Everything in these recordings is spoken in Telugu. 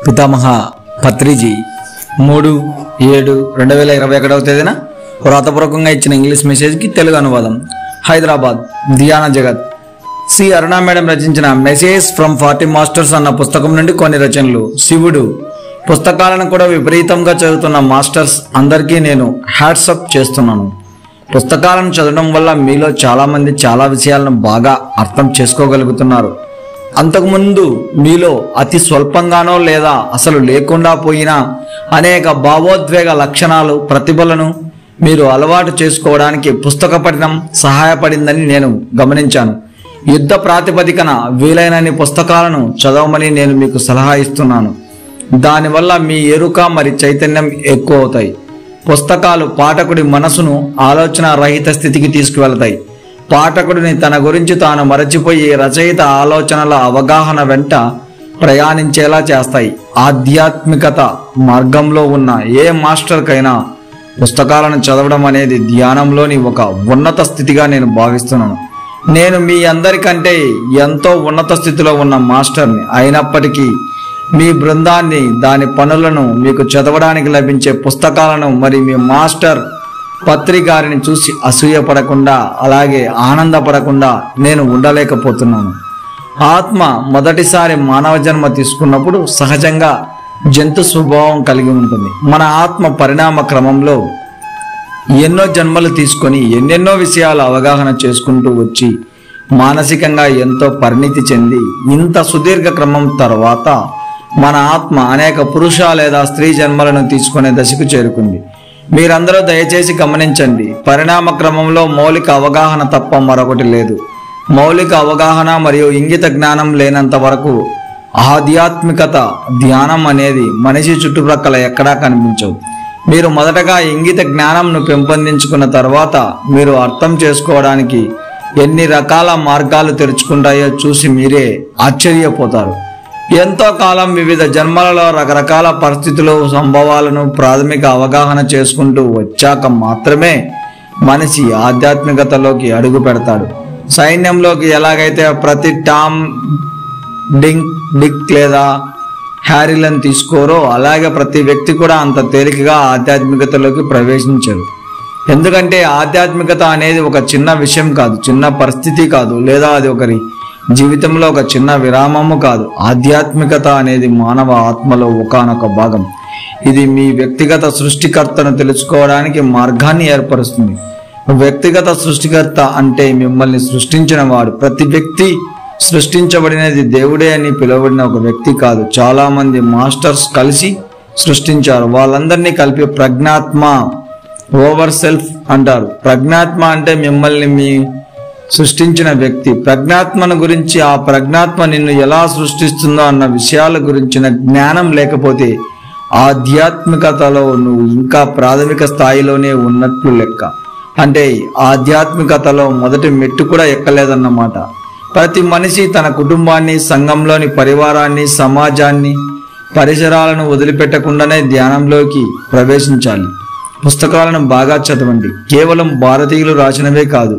పితామహ పత్రిజీ మూడు ఏడు రెండు వేల ఇరవై ఒకటవ తేదీన వ్రాతపూర్వకంగా ఇచ్చిన ఇంగ్లీష్ మెసేజ్కి తెలుగు అనువాదం హైదరాబాద్ ధియాన జగత్ సి అరుణా మేడం రచించిన మెసేజ్ ఫ్రమ్ ఫార్టీ మాస్టర్స్ అన్న పుస్తకం నుండి కొన్ని రచనలు శివుడు పుస్తకాలను కూడా విపరీతంగా చదువుతున్న మాస్టర్స్ అందరికీ నేను హ్యాట్సప్ చేస్తున్నాను పుస్తకాలను చదవడం వల్ల మీలో చాలామంది చాలా విషయాలను బాగా అర్థం చేసుకోగలుగుతున్నారు అంతకుముందు మీలో అతి స్వల్పంగానో లేదా అసలు లేకుండా పోయిన అనేక భావోద్వేగ లక్షణాలు ప్రతిభలను మీరు అలవాటు చేసుకోవడానికి పుస్తక పఠనం సహాయపడిందని నేను గమనించాను యుద్ధ ప్రాతిపదికన వీలైనన్ని పుస్తకాలను చదవమని నేను మీకు సలహా ఇస్తున్నాను దానివల్ల మీ ఎరుక మరి చైతన్యం ఎక్కువ అవుతాయి పుస్తకాలు పాఠకుడి మనసును ఆలోచన రహిత స్థితికి తీసుకువెళతాయి పాఠకుడిని తన గురించి తాను మరచిపోయి రచయిత ఆలోచనల అవగాహన వెంట ప్రయాణించేలా చేస్తాయి ఆధ్యాత్మికత మార్గంలో ఉన్న ఏ మాస్టర్కైనా పుస్తకాలను చదవడం అనేది ధ్యానంలోని ఒక ఉన్నత స్థితిగా నేను భావిస్తున్నాను నేను మీ అందరికంటే ఎంతో ఉన్నత స్థితిలో ఉన్న మాస్టర్ని అయినప్పటికీ మీ బృందాన్ని దాని పనులను మీకు చదవడానికి లభించే పుస్తకాలను మరి మీ మాస్టర్ పత్రి గారిని చూసి అసూయపడకుండా అలాగే ఆనందపడకుండా నేను ఉండలేకపోతున్నాను ఆత్మ మొదటిసారి మానవ జన్మ తీసుకున్నప్పుడు సహజంగా జంతు స్వభావం కలిగి ఉంటుంది మన ఆత్మ పరిణామ క్రమంలో ఎన్నో జన్మలు తీసుకొని ఎన్నెన్నో విషయాలు అవగాహన చేసుకుంటూ వచ్చి మానసికంగా ఎంతో పరిణితి చెంది ఇంత సుదీర్ఘ క్రమం తర్వాత మన ఆత్మ అనేక పురుష లేదా స్త్రీ జన్మలను తీసుకునే దశకు చేరుకుంది మీరందరూ దయచేసి గమనించండి పరిణామ క్రమంలో మౌలిక అవగాహన తప్ప మరొకటి లేదు మౌలిక అవగాహన మరియు ఇంగిత జ్ఞానం లేనంత వరకు ఆధ్యాత్మికత ధ్యానం అనేది మనిషి చుట్టుప్రక్కల ఎక్కడా కనిపించవు మీరు మొదటగా ఇంగిత జ్ఞానంను పెంపొందించుకున్న తర్వాత మీరు అర్థం చేసుకోవడానికి ఎన్ని రకాల మార్గాలు తెరుచుకుంటాయో చూసి మీరే ఆశ్చర్యపోతారు ఎంతో కాలం వివిధ జన్మలలో రకరకాల పరిస్థితులు సంభవాలను ప్రాథమిక అవగాహన చేసుకుంటూ వచ్చాక మాత్రమే మనిషి ఆధ్యాత్మికతలోకి అడుగు పెడతాడు సైన్యంలోకి ఎలాగైతే ప్రతి టామ్ డింక్ డిక్ లేదా హ్యారీలను తీసుకోరో అలాగే ప్రతి వ్యక్తి కూడా అంత తేలికగా ఆధ్యాత్మికతలోకి ప్రవేశించరు ఎందుకంటే ఆధ్యాత్మికత అనేది ఒక చిన్న విషయం కాదు చిన్న పరిస్థితి కాదు లేదా అది ఒకరి జీవితంలో ఒక చిన్న విరామము కాదు ఆధ్యాత్మికత అనేది మానవ ఆత్మలో ఒకానొక భాగం ఇది మీ వ్యక్తిగత సృష్టికర్తను తెలుసుకోవడానికి మార్గాన్ని ఏర్పరుస్తుంది వ్యక్తిగత సృష్టికర్త అంటే మిమ్మల్ని సృష్టించిన వాడు ప్రతి వ్యక్తి సృష్టించబడినది దేవుడే అని పిలువబడిన ఒక వ్యక్తి కాదు చాలా మంది మాస్టర్స్ కలిసి సృష్టించారు వాళ్ళందరినీ కలిపి ప్రజ్ఞాత్మ ఓవర్ సెల్ఫ్ అంటారు ప్రజ్ఞాత్మ అంటే మిమ్మల్ని మీ సృష్టించిన వ్యక్తి ప్రజ్ఞాత్మను గురించి ఆ ప్రజ్ఞాత్మ నిన్ను ఎలా సృష్టిస్తుందో అన్న విషయాల గురించిన జ్ఞానం లేకపోతే ఆధ్యాత్మికతలో నువ్వు ఇంకా ప్రాథమిక స్థాయిలోనే ఉన్నట్లు లెక్క అంటే ఆధ్యాత్మికతలో మొదటి మెట్టు కూడా ఎక్కలేదన్నమాట ప్రతి మనిషి తన కుటుంబాన్ని సంఘంలోని పరివారాన్ని సమాజాన్ని పరిసరాలను వదిలిపెట్టకుండానే ధ్యానంలోకి ప్రవేశించాలి పుస్తకాలను బాగా చదవండి కేవలం భారతీయులు రాసినవే కాదు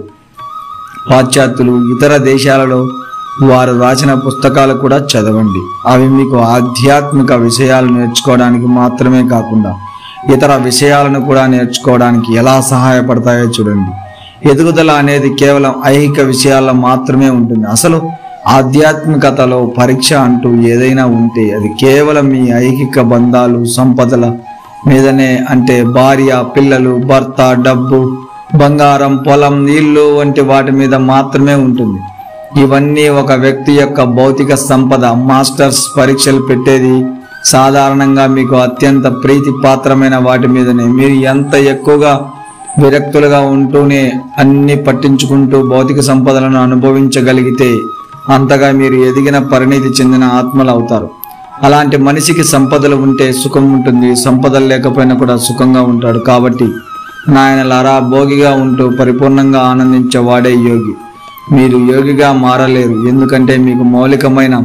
పాశ్చాత్యులు ఇతర దేశాలలో వారు రాసిన పుస్తకాలు కూడా చదవండి అవి మీకు ఆధ్యాత్మిక విషయాలు నేర్చుకోవడానికి మాత్రమే కాకుండా ఇతర విషయాలను కూడా నేర్చుకోవడానికి ఎలా సహాయపడతాయో చూడండి ఎదుగుదల అనేది కేవలం ఐహిక విషయాల్లో మాత్రమే ఉంటుంది అసలు ఆధ్యాత్మికతలో పరీక్ష అంటూ ఏదైనా ఉంటే అది కేవలం మీ ఐహిక బంధాలు సంపదల మీదనే అంటే భార్య పిల్లలు భర్త డబ్బు బంగారం పొలం నీళ్లు వంటి వాటి మీద మాత్రమే ఉంటుంది ఇవన్నీ ఒక వ్యక్తి యొక్క భౌతిక సంపద మాస్టర్స్ పరీక్షలు పెట్టేది సాధారణంగా మీకు అత్యంత ప్రీతి పాత్రమైన వాటి మీదనే మీరు ఎంత ఎక్కువగా విరక్తులుగా ఉంటూనే అన్ని పట్టించుకుంటూ భౌతిక సంపదలను అనుభవించగలిగితే అంతగా మీరు ఎదిగిన పరిణితి చెందిన ఆత్మలు అవుతారు అలాంటి మనిషికి సంపదలు ఉంటే సుఖం ఉంటుంది సంపదలు లేకపోయినా కూడా సుఖంగా ఉంటాడు కాబట్టి నాయనలారా భోగిగా ఉంటూ పరిపూర్ణంగా ఆనందించేవాడే యోగి మీరు యోగిగా మారలేరు ఎందుకంటే మీకు మౌలికమైన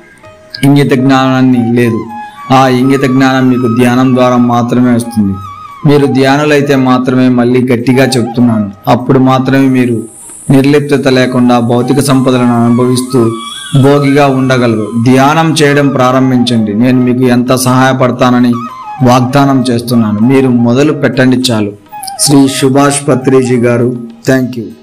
ఇంగిత జ్ఞానాన్ని లేదు ఆ ఇంగిత జ్ఞానం మీకు ధ్యానం ద్వారా మాత్రమే వస్తుంది మీరు ధ్యానులైతే మాత్రమే మళ్ళీ గట్టిగా చెప్తున్నాను అప్పుడు మాత్రమే మీరు నిర్లిప్తత లేకుండా భౌతిక సంపదలను అనుభవిస్తూ భోగిగా ఉండగలరు ధ్యానం చేయడం ప్రారంభించండి నేను మీకు ఎంత సహాయపడతానని వాగ్దానం చేస్తున్నాను మీరు మొదలు పెట్టండి చాలు శ్రీ సుభాష్ పత్రిజీ గారు థ్యాంక్ యూ